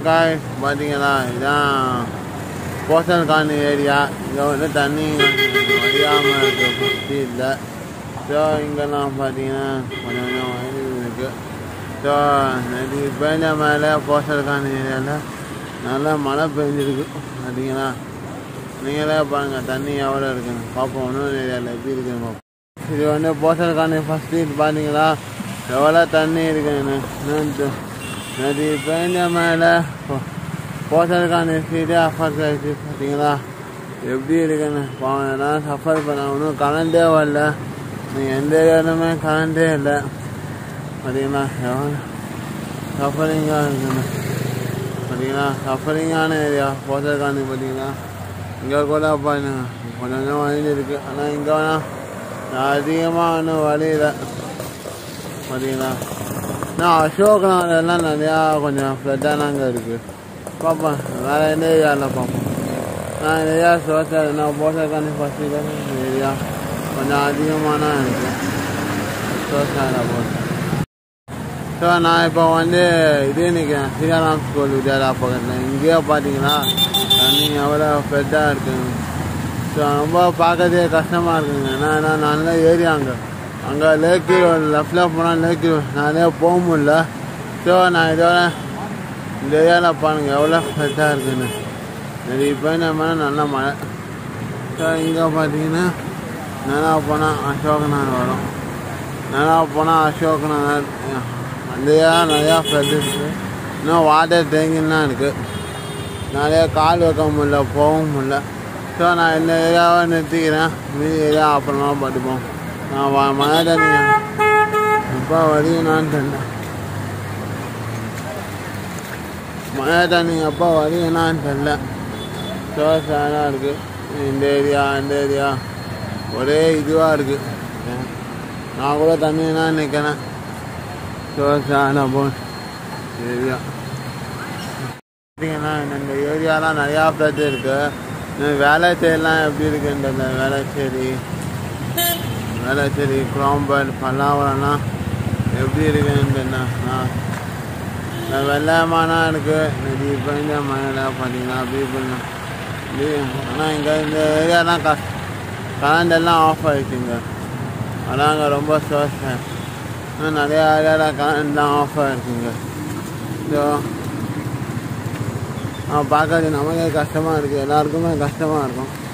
காய் பார்த்தீங்களா இதான் போஸ்டல் காலனி ஏரியா இங்கே வந்து தண்ணி வடியாமல் இருக்கு சுற்றி இல்லை ஸோ இங்கெல்லாம் பார்த்தீங்கன்னா கொஞ்சம் கொஞ்சம் வயல் இருக்குது ஸோ நேற்று பெஞ்ச மேலே போஸ்டல் காலனி ஏரியாவில் நல்லா மழை பெஞ்சிருக்கு பார்த்தீங்களா நீங்களே பாருங்கள் தண்ணி எவ்வளோ இருக்குன்னு பார்ப்போம் இன்னொரு ஏரியாவில் எப்படி இருக்குன்னு பார்ப்போம் இது வந்து போஸ்டல் காலனி ஃபஸ்ட் ஸ்ட்ரீட் பார்த்தீங்களா எவ்வளோ தண்ணி இருக்குன்னு நேற்று நேற்று பெஞ்ச மேலே போஸ்டல் காலனி ஸ்ட்ரீட்டே அஃபர் ஆகிடுச்சு பார்த்தீங்களா எப்படி இருக்குன்னு பாவம் எல்லாம் சஃபர் பண்ண ஒன்றும் கரண்டே வரல நீங்கள் எந்த ஏரியாலுமே கரண்டே இல்லை பார்த்தீங்களா எவ்வளோ சஃபரிங்காக இருக்குன்னு பார்த்தீங்களா சஃபரிங்கான ஏரியா போஸ்டல் காலனி பார்த்தீங்களா இங்கே கூட பாருங்க கொஞ்சம் கொஞ்சம் வழி இருக்குது ஆனால் இங்கே வேணால் அதிகமாக ஒன்றும் வழி இல்லை பார்த்தீங்களா நான் அசோக் நகர்லாம் நிறையா கொஞ்சம் ஃப்ளட்டான அங்கே இருக்குது பார்ப்பேன் வேறு எந்த ஏரியாவில் பார்ப்போம் நான் நிறையா சோசியல் நான் போட்டக்கான ஃபஸ்ட்டு ஏரியா கொஞ்சம் அதிகமான இருக்குது சோசியலில் போட்டு ஸோ நான் இப்போ வந்து இதே நிற்கிறேன் ஸ்ரீராம் ஸ்கூல் வித்யாலயா பக்கத்தில் இங்கேயே பார்த்தீங்கன்னா தண்ணி எவ்வளோ ஃப்ளட்டாக இருக்குங்க ஸோ ரொம்ப பார்க்கறதே கஷ்டமாக இருக்குங்க ஏன்னா ஏன்னா நல்ல ஏரியா அங்கே அங்கே லேக்கி ரோடு லெஃப்டில் போனால் லேக்கி ரோடு நிறைய போக முடியல ஸோ நான் இதோட இந்த ஏரியாவில் பாருங்க எவ்வளோ ஃப்ரெஷ்ஷாக இருக்குன்னு நிறைய பேர் நம்ம நல்ல மழை ஸோ இங்கே பார்த்தீங்கன்னா நல்லா போனால் அசோக் நகர் வரும் நல்லா போனால் அசோக் நகர் அந்த ஏரியா நிறையா ஃப்ளட் இருக்குது இன்னும் வாட்டர் டேங்கின்லாம் இருக்குது நிறைய கால் வைக்க முடியல போகவும் முடியல ஸோ நான் இந்த ஏரியாவை நிறுத்திக்கிறேன் மீதி ஏரியா அப்புறமா படிப்போம் நான் வ மழை தண்ணி எப்போ வருவீங்கன்னு தெரியல மழை தண்ணி எப்போ வருவீங்கன்னு தெரில ஸோ சேடாக இருக்குது இந்த ஏரியா இந்த ஏரியா ஒரே இதுவாக இருக்குது நான் கூட தண்ணினா நிற்கிறேன் ஸோ சேடாக போ ஏரியா பார்த்தீங்கன்னா இந்த ஏரியாலாம் நிறையா ஃப்ளட் இருக்குது இந்த வேலைச்சேரிலாம் எப்படி இருக்குன்ற வேலைச்சேரி வேலைச்சேரி குரோம்பர் பல்லாவரம்லாம் எப்படி இருக்குன்னு இந்த வெள்ளமானா இருக்குது நிறைய பெய்ஞ்ச மழையில் பார்த்தீங்கன்னா பீப்புள்லாம் ஆனால் இங்கே இந்த ஏரியாலாம் க கரண்ட் எல்லாம் ஆஃப் ஆகிடுச்சுங்க அதான் அங்கே ரொம்ப சோர்ஸ் நிறைய ஏரியாவில் கரண்ட்லாம் ஆஃப் ஆகிருக்குங்க ஸோ பார்க்கறது நமக்கே கஷ்டமாக இருக்குது எல்லாருக்குமே கஷ்டமாக இருக்கும்